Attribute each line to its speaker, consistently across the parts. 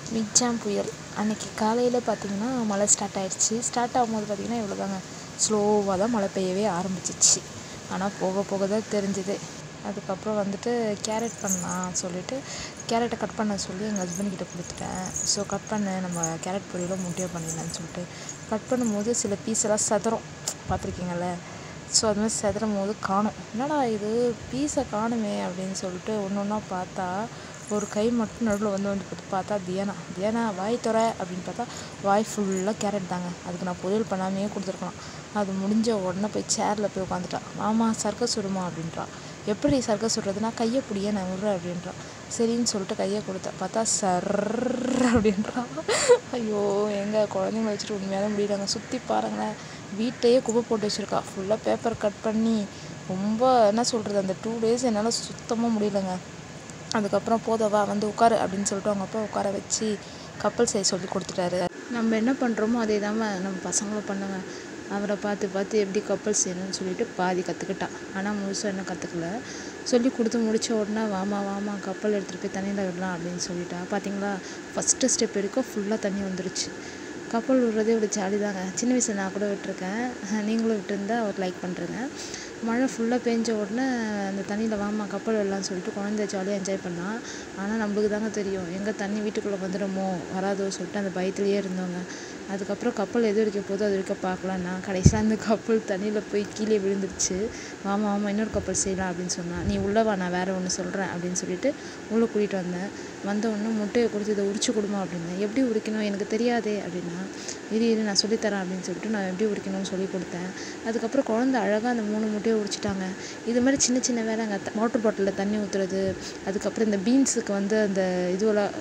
Speaker 1: Michaung புயல் அன்றைக்கி காலையில் பார்த்தீங்கன்னா மழை ஸ்டார்ட் ஆகிடுச்சி ஸ்டார்ட் ஆகும்போது பார்த்தீங்கன்னா இவ்வளோதாங்க ஸ்லோவாக தான் மழை பெய்யவே ஆரம்பிச்சிச்சு ஆனால் போக போக தான் தெரிஞ்சுது அதுக்கப்புறம் வந்துட்டு கேரட் பண்ணலாம் சொல்லிட்டு கேரட்டை கட் பண்ண சொல்லி எங்கள் ஹஸ்பண்ட் கிட்ட கொடுத்துட்டேன் ஸோ கட் பண்ணு நம்ம கேரட் பொரியலும் முட்டையாக பண்ணிடலான்னு சொல்லிட்டு கட் பண்ணும்போது சில பீஸ் எல்லாம் செதறும் பார்த்துருக்கீங்கள்ல ஸோ அது மாதிரி செதறும் போது காணும் என்னடா இது பீஸை காணுமே அப்படின்னு சொல்லிட்டு ஒன்று ஒன்றா பார்த்தா ஒரு கை மட்டும் நடுவில் வந்து வந்து பார்த்து பார்த்தா தியானா தியானா வாய் துற அப்படின்னு பார்த்தா வாய் ஃபுல்லாக கேரட் தாங்க அதுக்கு நான் பொரியல் பண்ணாமையே கொடுத்துருக்கலாம் அது முடிஞ்ச உடனே போய் சேரில் போய் உட்காந்துட்டான் மாமா சர்க்கஸ் சுடுமா அப்படின்றா எப்படி சர்க்கஸ் சுடுறதுனா கையை பிடிய நான் விட்றேன் அப்படின்றான் சரின்னு சொல்லிட்டு கையை கொடுத்தேன் பார்த்தா சர் அப்படின்றான் ஐயோ எங்கள் குழந்தைங்கள வச்சுட்டு உண்மையாலே முடியலங்க சுற்றி பாருங்களேன் வீட்டையே குப்பை போட்டு வச்சுருக்கா ஃபுல்லாக பேப்பர் கட் பண்ணி ரொம்ப என்ன சொல்கிறது அந்த டூ டேஸ் என்னால் சுத்தமாக முடியலங்க அதுக்கப்புறம் போதவா வந்து உட்காரு அப்படின்னு சொல்லிட்டு அவங்க அப்பா உட்கார வச்சு கப்பல் செய்ய சொல்லி கொடுத்துட்டாரு நம்ம என்ன பண்ணுறோமோ அதே தான் நம்ம பசங்களும் பண்ணுங்க அவரை பார்த்து பார்த்து எப்படி கப்பல் செய்யணும்னு சொல்லிட்டு பாதி கற்றுக்கிட்டான் ஆனால் முழுசாக இன்னும் கற்றுக்கல சொல்லி கொடுத்து முடித்த உடனே வாமா வாமா கப்பல் எடுத்துகிட்டு போய் தண்ணியில் விடலாம் அப்படின்னு சொல்லிட்டா பார்த்தீங்களா ஃபஸ்ட்டு ஸ்டெப் வரைக்கும் ஃபுல்லாக தண்ணி வந்துருச்சு கப்பல் விடுறதே ஒரு ஜாலி தாங்க சின்ன வயசில் நான் கூட விட்டுருக்கேன் நீங்களும் விட்டுருந்தா அவர் லைக் பண்ணுறேங்க மழை ஃபுல்லாக பேஞ்ச உடனே அந்த தண்ணியில் வாமா கப்பல் விடலான்னு சொல்லிட்டு குழந்தை ஜாலியாக என்ஜாய் பண்ணான் ஆனால் நம்மளுக்கு தாங்க தெரியும் எங்கே தண்ணி வீட்டுக்குள்ளே வந்துடுமோ வராதோ சொல்லிட்டு அந்த பயத்துலேயே இருந்தோங்க அதுக்கப்புறம் கப்பல் எது வரைக்கும் போதோ அது வரைக்கும் பார்க்கலான்னா கடைசியில் அந்த கப்பல் தண்ணியில் போய் கீழே விழுந்துருச்சு வாமா வாமா இன்னொரு கப்பல் செய்யலாம் அப்படின்னு சொன்னான் நீ உள்ளே வா நான் வேறு ஒன்று சொல்கிறேன் அப்படின்னு சொல்லிட்டு உள்ளே கூட்டிகிட்டு வந்தேன் வந்த உடனே முட்டையை கொடுத்து இதை உரிச்சு கொடுமா அப்படின்னேன் எப்படி உரிக்கணும் எனக்கு தெரியாதே அப்படின்னா இரு இரு நான் சொல்லித்தரேன் அப்படின்னு சொல்லிட்டு நான் எப்படி உரிக்கணும்னு சொல்லி கொடுத்தேன் அதுக்கப்புறம் குழந்த அழகாக அந்த மூணு முட்டையை உரிச்சிட்டாங்க இது மாதிரி சின்ன சின்ன வேலைங்க வாட்டர் பாட்டிலில் தண்ணி ஊற்றுறது அதுக்கப்புறம் இந்த பீன்ஸுக்கு வந்து அந்த இதுவெல்லாம்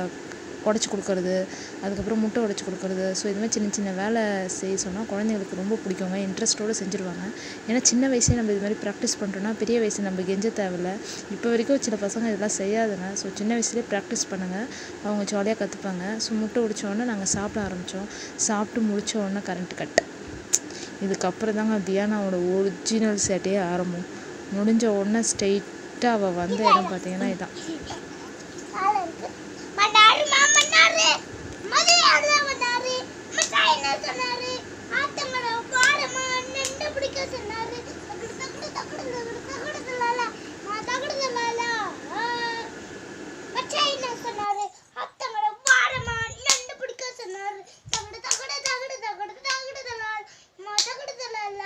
Speaker 1: உடச்சி கொடுக்கறது அதுக்கப்புறம் முட்டை உடச்சி கொடுக்கறது ஸோ இது மாதிரி சின்ன சின்ன வேலை செய்ய சொன்னால் குழந்தைங்களுக்கு ரொம்ப பிடிக்குங்க இன்ட்ரெஸ்ட்டோடு செஞ்சுருவாங்க ஏன்னா சின்ன வயசுலேயே நம்ம இது மாதிரி ப்ராக்டிஸ் பண்ணுறோன்னா பெரிய வயசு நம்ம கெஞ்ச தேவையில்ல இப்போ வரைக்கும் சில பசங்க இதெல்லாம் செய்யாதுங்க ஸோ சின்ன வயசுலேயே ப்ராக்டிஸ் பண்ணுங்கள் அவங்க ஜாலியாக கற்றுப்பாங்க ஸோ முட்டை உடிச்ச உடனே நாங்கள் சாப்பிட ஆரம்பித்தோம் சாப்பிட்டு முடிச்ச உடனே கரண்ட் கட் இதுக்கப்புறம் தாங்க தியானாவோட ஒரிஜினல் சேட்டையே ஆரம்பம் முடிஞ்ச உடனே ஸ்ட்ரெயிட்டாக அவள் வந்த இடம் பார்த்தீங்கன்னா இதான்
Speaker 2: பண்ணாரு மாமன்னாரு மதுரையாரு பண்ணாரு மிட்டாய் என்ன சொன்னாரு ஆத்தங்கட பாரமா நின்று பிடிக்க சொன்னாரு தகுடு தகுடு தகுடு தகுடு தகுடு தலால மா தகுடு தலால மிட்டாய் என்ன சொன்னாரு ஆத்தங்கட பாரமா நின்று பிடிக்க சொன்னாரு தகுடு தகுடு தகுடு தகுடு தகுடு தலால மா தகுடு தலால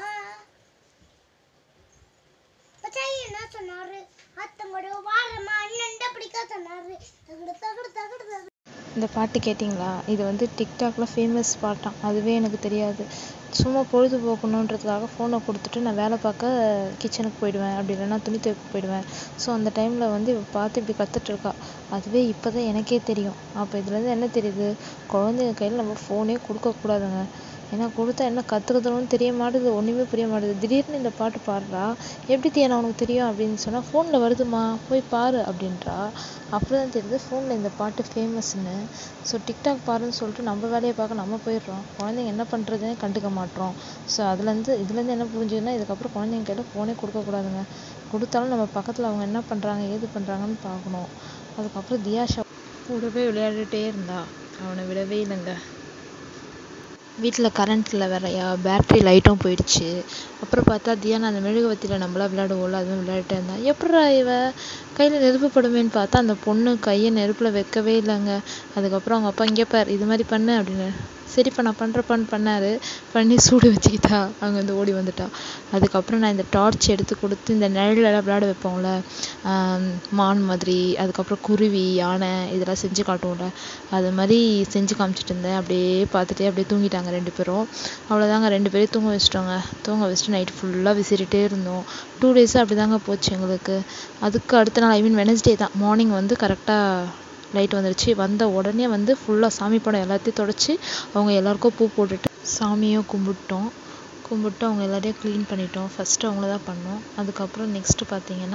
Speaker 2: மிட்டாய் என்ன சொன்னாரு ஆத்தங்கட பாரமா நின்று பிடிக்க சொன்னாரு தகுடு தகுடு தகுடு தகுடு
Speaker 1: இந்த பாட்டு கேட்டிங்களா இது வந்து டிக்டாக்ல ஃபேமஸ் பாட்டாம் அதுவே எனக்கு தெரியாது சும்மா பொழுதுபோக்கணுன்றதுக்காக ஃபோனை கொடுத்துட்டு நான் வேலை பார்க்க கிச்சனுக்கு போயிடுவேன் அப்படி இல்லைன்னா துணி துவைக்க போயிடுவேன் ஸோ அந்த டைமில் வந்து இவ பார்த்து இப்படி கத்துட்டு இருக்கா அதுவே இப்போ தான் எனக்கே தெரியும் அப்போ இதுலேருந்து என்ன தெரியுது குழந்தைங்க கையில் நம்ம ஃபோனே கொடுக்கக்கூடாதுங்க ஏன்னா கொடுத்தா என்ன கற்றுக்குதுன்னு தெரிய மாட்டுது ஒன்றுமே புரிய மாட்டுது திடீர்னு இந்த பாட்டு பாடுறா எப்படி தியானா உனக்கு தெரியும் அப்படின்னு சொன்னால் ஃபோனில் வருதுமா போய் பாரு அப்படின்றா அப்படி தான் தெரியுது ஃபோனில் இந்த பாட்டு ஃபேமஸ்னு ஸோ டிக்டாக் பாருன்னு சொல்லிட்டு நம்ம வேலையை பார்க்க நம்ம போயிடுறோம் குழந்தைங்க என்ன பண்ணுறதுனே கண்டுக்க மாட்டோம் ஸோ அதுலேருந்து இதுலேருந்து என்ன புரிஞ்சுதுன்னா இதுக்கப்புறம் குழந்தைங்க கையில் ஃபோனே கொடுக்கக்கூடாதுங்க கொடுத்தாலும் நம்ம பக்கத்தில் அவங்க என்ன பண்ணுறாங்க ஏது பண்ணுறாங்கன்னு பார்க்கணும் அதுக்கப்புறம் தியாஷா கூடவே விளையாடிட்டே இருந்தா அவனை விடவே இல்லைங்க வீட்டில் கரண்ட் இல்லை வேறயா பேட்ரி லைட்டும் போயிடுச்சு அப்புறம் பார்த்தா தியானா அந்த மெழுகுவர்த்தியில் நம்மளாம் விளையாடுவோம்ல அது மாதிரி விளையாடிட்டே இருந்தா எப்பட்றா இவ கையில் நெருப்பு படுமேன்னு பார்த்தா அந்த பொண்ணு கையை நெருப்பில் வைக்கவே இல்லைங்க அதுக்கப்புறம் அவங்க அப்பா இங்கே பார் இது மாதிரி பண்ணு அப்படின்னு சரிப்பா நான் பண்ணுறப்பான்னு பண்ணாரு பண்ணி சூடு வச்சுக்கிட்டா அங்கே வந்து ஓடி வந்துட்டா அதுக்கப்புறம் நான் இந்த டார்ச் எடுத்து கொடுத்து இந்த நிழலெல்லாம் விளையாட வைப்போம்ல மான் மாதிரி அதுக்கப்புறம் குருவி யானை இதெல்லாம் செஞ்சு காட்டுவோம்ல அது மாதிரி செஞ்சு காமிச்சிட்டு இருந்தேன் அப்படியே பார்த்துட்டே அப்படியே தூங்கிட்டாங்க ரெண்டு பேரும் அவ்வளோதாங்க ரெண்டு பேரையும் தூங்க வச்சிட்டோங்க தூங்க வச்சுட்டு நைட் ஃபுல்லாக விசிறிட்டே இருந்தோம் டூ டேஸாக அப்படி தாங்க போச்சு எங்களுக்கு அதுக்கு அடுத்த நாள் ஐ மீன் வெனஸ்டே தான் மார்னிங் வந்து கரெக்டாக லைட் வந்துருச்சு வந்த உடனே வந்து ஃபுல்லாக சாமி படம் எல்லாத்தையும் தொடச்சி அவங்க எல்லாருக்கும் பூ போட்டுட்டு சாமியும் கும்பிட்டோம் கும்பிட்டு அவங்க எல்லாரையும் க்ளீன் பண்ணிட்டோம் ஃபஸ்ட்டு அவங்கள தான் பண்ணோம் அதுக்கப்புறம் நெக்ஸ்ட்டு பார்த்தீங்கன்னா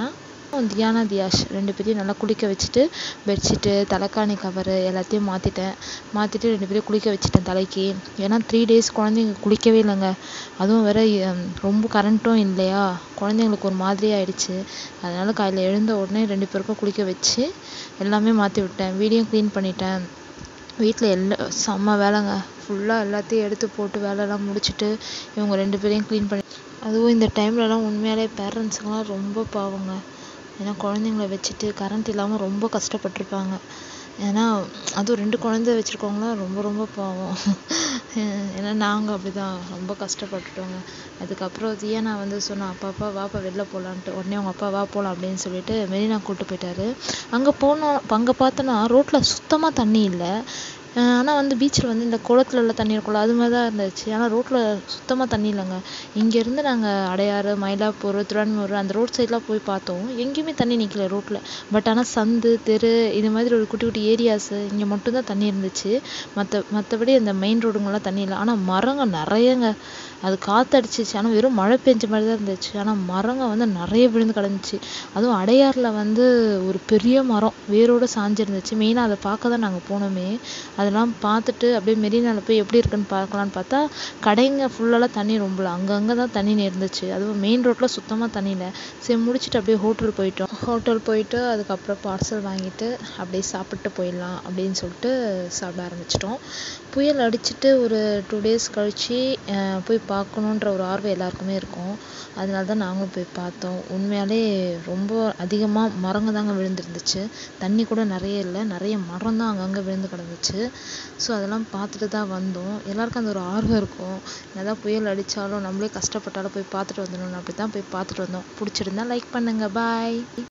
Speaker 1: தியானா தியாஷ் ரெண்டு பேரையும் நல்லா குளிக்க வச்சுட்டு பெட்ஷீட்டு தலைக்காணி கவரு எல்லாத்தையும் மாற்றிட்டேன் மாற்றிட்டு ரெண்டு பேரையும் குளிக்க வச்சுட்டேன் தலைக்கு ஏன்னா த்ரீ டேஸ் குழந்தைங்க குளிக்கவே இல்லைங்க அதுவும் வேற ஹம், ரொம்ப கரண்ட்டும் இல்லையா குழந்தைங்களுக்கு ஒரு மாதிரி ஆயிடுச்சு அதனால காலையில் எழுந்த உடனே ரெண்டு பேருக்கும் குளிக்க வச்சு எல்லாமே மாற்றி விட்டேன் வீடையும் க்ளீன் பண்ணிட்டேன் வீட்டில் எல்லா செம்ம வேலைங்க ஃபுல்லாக எல்லாத்தையும் எடுத்து போட்டு வேலையெல்லாம் முடிச்சுட்டு இவங்க ரெண்டு பேரையும் க்ளீன் பண்ணி அதுவும் இந்த டைம்லலாம் உண்மையாலே பேரண்ட்ஸுங்கலாம் ரொம்ப பாவங்க ஏன்னா குழந்தைங்கள வச்சுட்டு கரண்ட் இல்லாமல் ரொம்ப கஷ்டப்பட்டிருப்பாங்க ஏன்னா அதுவும் ரெண்டு குழந்தை வச்சுருக்கவங்களாம் ரொம்ப ரொம்ப பாவம் ஏன்னா நாங்கள் அப்படி தான் ரொம்ப கஷ்டப்பட்டுட்டோங்க அதுக்கப்புறம் தியானா வந்து சொன்னா அப்பா அப்பா வாப்பா வெளில போகலான்ட்டு உடனே அவங்க அப்பா வா போகலாம் அப்படின்னு சொல்லிட்டு மெரினா கூப்பிட்டு போயிட்டாரு அங்கே போனோம் அங்கே பார்த்தோன்னா ரோட்டில் சுத்தமாக தண்ணி இல்லை ஆனால் வந்து பீச்சில் வந்து இந்த குளத்துல எல்லாம் தண்ணி இருக்கும்ல அது மாதிரி தான் இருந்துச்சு ஆனால் ரோட்டில் சுத்தமாக தண்ணி இல்லைங்க இங்கேருந்து நாங்கள் அடையாறு மயிலாப்பூர் திருவான்மியூர் அந்த ரோட் சைட்லாம் போய் பார்த்தோம் எங்கேயுமே தண்ணி நிற்கல ரோட்டில் பட் ஆனால் சந்து தெரு இது மாதிரி ஒரு குட்டி குட்டி ஏரியாஸு இங்கே மட்டும்தான் தண்ணி இருந்துச்சு மற்ற மற்றபடி அந்த மெயின் ரோடுங்கெல்லாம் தண்ணி இல்லை ஆனால் மரங்க நிறையங்க அது காற்றடிச்சிச்சு ஆனால் வெறும் மழை பெஞ்ச மாதிரி தான் இருந்துச்சு ஆனால் மரங்க வந்து நிறைய விழுந்து கிடந்துச்சு அதுவும் அடையாறில் வந்து ஒரு பெரிய மரம் வேரோட சாஞ்சிருந்துச்சு மெயினாக அதை பார்க்க தான் நாங்கள் போனோமே அதெல்லாம் பார்த்துட்டு அப்படியே மெரினாவில் போய் எப்படி இருக்குன்னு பார்க்கலான்னு பார்த்தா கடைங்க ஃபுல்லாலாம் தண்ணி ரொம்பல அங்கங்கே தான் தண்ணி இருந்துச்சு அதுவும் மெயின் ரோட்டில் சுத்தமாக தண்ணி இல்லை சரி முடிச்சுட்டு அப்படியே ஹோட்டல் போயிட்டோம் ஹோட்டல் போயிட்டு அதுக்கப்புறம் பார்சல் வாங்கிட்டு அப்படியே சாப்பிட்டு போயிடலாம் அப்படின்னு சொல்லிட்டு சாப்பிட ஆரம்பிச்சிட்டோம் புயல் அடிச்சிட்டு ஒரு டூ டேஸ் கழிச்சு அஹ், போய் பார்க்கணுன்ற ஒரு ஆர்வம் எல்லாருக்குமே இருக்கும் அதனால தான் நாங்களும் போய் பார்த்தோம் உண்மையாலே ரொம்ப அதிகமாக மரங்க தாங்க விழுந்துருந்துச்சு தண்ணி கூட நிறைய இல்லை நிறைய மரம் தான் அங்கங்கே விழுந்து கிடந்துச்சு ஸோ அதெல்லாம் பார்த்துட்டு தான் வந்தோம் எல்லாருக்கும் அந்த ஒரு ஆர்வம் இருக்கும் என்னதான் புயல் அடித்தாலும் நம்மளே கஷ்டப்பட்டாலும் போய் பார்த்துட்டு வந்துடணும் அப்படி தான் போய் பார்த்துட்டு வந்தோம் பிடிச்சிருந்தா லைக் பண்ணுங்க பாய்